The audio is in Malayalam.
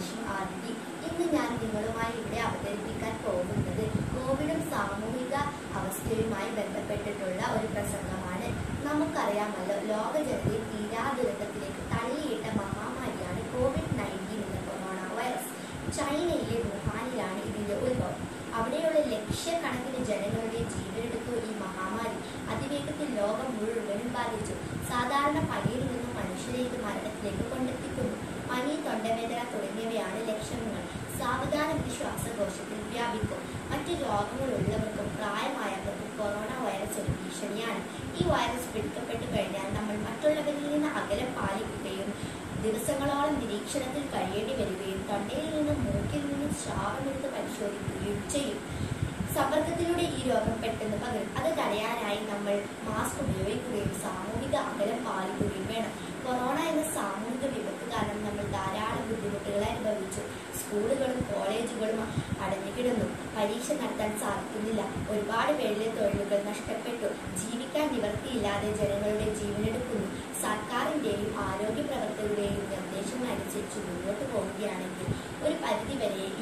ആശി ആദിതി ഇന്ന് ഞാൻ നിങ്ങളുമായി ഇവിടെ അവതരിപ്പിക്കാൻ പോകുന്നത് കോവിഡും സാമൂഹിക അവസ്ഥയുമായി ബന്ധപ്പെട്ടിട്ടുള്ള ഒരു പ്രസംഗമാണ് നമുക്കറിയാമല്ലോ ലോക ജനതയെ തീരാ ദുരന്തത്തിലേക്ക് തള്ളിയിട്ട മഹാമാരിയാണ് കോവിഡ് നയൻറ്റീൻ എന്ന കൊറോണ വൈറസ് ചൈനയിലെ വുഹാനിലാണ് ഇതിന്റെ ഉത്ഭവം അവിടെയുള്ള ലക്ഷക്കണക്കിന് ജനങ്ങളുടെ ജീവനെടുത്തു ഈ മഹാമാരി അതിവേഗത്തിൽ ലോകം മുഴുവനും ബാധിച്ചു സാധാരണ പനിയിൽ നിന്നും മനുഷ്യരെ ഇത് മരണത്തിലേക്ക് കൊണ്ടെത്തിക്കുന്നു പനി തൊണ്ടവേദന തുടങ്ങിയവയാണ് ലക്ഷണങ്ങൾ സാവധാനം ഇത് ശ്വാസകോശത്തിൽ വ്യാപിക്കും മറ്റു രോഗങ്ങളുള്ളവർക്കും പ്രായമായവർക്കും കൊറോണ വൈറസ് ഒരു ഭീഷണിയാണ് ഈ വൈറസ് പിടിക്കപ്പെട്ടു കഴിഞ്ഞാൽ നമ്മൾ മറ്റുള്ളവരിൽ നിന്ന് അകലം പാലിക്കുകയും ദിവസങ്ങളോളം നിരീക്ഷണത്തിൽ കഴിയേണ്ടി വരികയും തൊണ്ടയിൽ നിന്നും മൂക്കിൽ നിന്നും ശ്രാവമെടുത്ത് പരിശോധിക്കുകയും ചെയ്യും സമ്പർക്കത്തിലൂടെ ഈ രോഗം പെട്ടെന്ന് പകരും അത് തടയാനായി നമ്മൾ മാസ്ക് ഉപയോഗിക്കുകയും സാമൂഹിക അകലം പാലിക്കുകയും വേണം കൊറോണ എന്ന സാമൂഹിക വിപത്ത് കാരണം നമ്മൾ ധാരാളം ബുദ്ധിമുട്ടുകൾ അനുഭവിച്ചു സ്കൂളുകളും കോളേജുകളും അടഞ്ഞുകിടന്നു പരീക്ഷ നടത്താൻ സാധിക്കുന്നില്ല ഒരുപാട് പേരിലെ തൊഴിലുകൾ നഷ്ടപ്പെട്ടു ജീവിക്കാൻ നിവർത്തിയില്ലാതെ ജനങ്ങളുടെ ജീവനെടുക്കുന്നു സർക്കാരിന്റെയും ആരോഗ്യ പ്രവർത്തകരുടെയും നിർദ്ദേശങ്ങൾ അനുസരിച്ച് മുന്നോട്ട് പോവുകയാണെങ്കിൽ ഒരു പരിധിവരെ ഈ